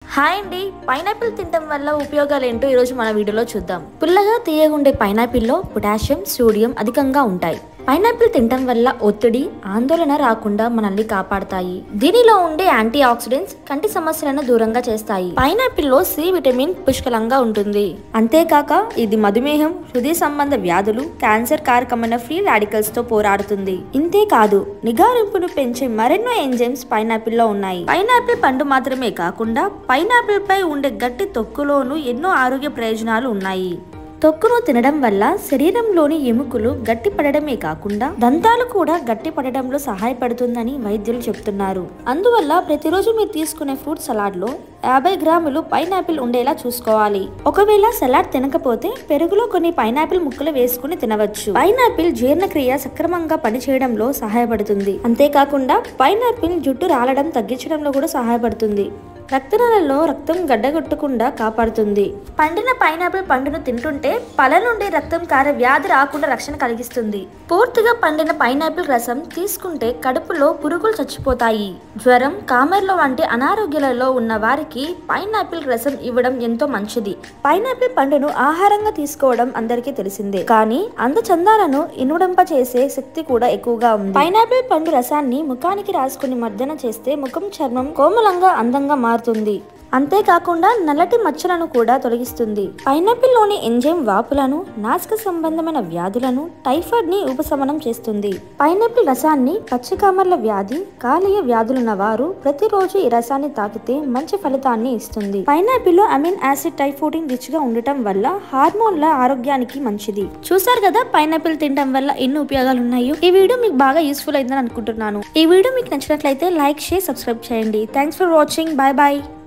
hi అండి pineapple తినడం వల్ల ఉపయోగాలు ఏంటో ఈరోజు మన వీడియోలో చూద్దాం పుల్లగా తీయగుండే పైనాపిల్లో పొటాషియం సోడియం అధికంగా ఉంటాయి పైనాపిల్ తినడం వల్ల ఒత్తిడి ఆందోళన రాకుండా మనల్ని కాపాడతాయి దీనిలో ఉండే యాంటీ ఆక్సిడెంట్స్ కంటి సమస్యలను దూరంగా చేస్తాయి పైనాపిల్ లో సి విటమిన్ పుష్కలంగా ఉంటుంది అంతేకాక ఇది మధుమేహం హృదయ సంబంధ వ్యాధులు క్యాన్సర్ కారకమైన ఫ్రీ రాడికల్స్ తో పోరాడుతుంది ఇంతేకాదు నిగారింపును పెంచే మరెన్నో ఎంజైమ్స్ పైనాపిల్ లో ఉన్నాయి పైనాపిల్ పండు మాత్రమే కాకుండా పైనాపిల్ పై ఉండే గట్టి తొక్కులోనూ ఎన్నో ఆరోగ్య ప్రయోజనాలు ఉన్నాయి తొక్కును తినడం వల్ల శరీరంలోని ఎముకలు గట్టిపడడమే కాకుండా దంతాలు కూడా గట్టిపడడంలో సహాయపడుతుందని వైద్యులు చెప్తున్నారు అందువల్ల ప్రతిరోజు మీరు తీసుకునే ఫ్రూట్ సలాడ్ లో యాభై గ్రాములు పైనాపిల్ ఉండేలా చూసుకోవాలి ఒకవేళ సలాడ్ తినకపోతే పెరుగులో కొన్ని పైనాపిల్ ముక్కలు వేసుకుని తినవచ్చు పైనాపిల్ జీర్ణక్రియ సక్రమంగా పనిచేయడంలో సహాయపడుతుంది అంతేకాకుండా పైనాపిల్ జుట్టు రాలడం తగ్గించడంలో కూడా సహాయపడుతుంది రక్తనాళాల్లో రక్తం గడ్డగొట్టకుండా కాపాడుతుంది పండిన పైనాపిల్ పండును తింటుంటే పల నుండి రక్తం కారే వ్యాధి రాకుండా రక్షణ కలిగిస్తుంది పూర్తిగా పండిన పైనాపిల్ రసం తీసుకుంటే కడుపులో పురుగులు చచ్చిపోతాయి జ్వరం కామెర్లో వంటి అనారోగ్యాలలో ఉన్న వారికి పైనాపిల్ రసం ఇవ్వడం ఎంతో మంచిది పైనాపిల్ పండును ఆహారంగా తీసుకోవడం అందరికీ తెలిసిందే కానీ అందచందాలను ఇనుడంప చేసే శక్తి కూడా ఎక్కువగా ఉంది పైనాపిల్ పండు రసాన్ని ముఖానికి రాసుకుని మర్దన చేస్తే ముఖం చర్మం కోమలంగా అందంగా మారుతుంది అంతేకాకుండా నల్లటి మచ్చలను కూడా తొలగిస్తుంది పైనాపిల్ లోని ఎంజైమ్ వాపులను నాసిక సంబంధమైన వ్యాధులను టైఫాయిడ్ ని ఉపశమనం చేస్తుంది పైనాపిల్ రసాన్ని పచ్చికామర్ల వ్యాధి కాలేయ వ్యాధులున్న వారు ప్రతిరోజు ఈ రసాన్ని తాకితే మంచి ఫలితాన్ని ఇస్తుంది పైనాపిల్ లో అమిన్ యాసిడ్ టైఫోటిన్ రిచ్ గా ఉండటం వల్ల హార్మోన్ల ఆరోగ్యానికి మంచిది చూసారు కదా పైనాపిల్ తినడం వల్ల ఎన్ని ఉపయోగాలు ఉన్నాయో ఈ వీడియో మీకు బాగా యూస్ఫుల్ అయిందని అనుకుంటున్నాను ఈ వీడియో మీకు నచ్చినట్లయితే లైక్ షేర్ సబ్స్క్రైబ్ చేయండి thanks for watching bye bye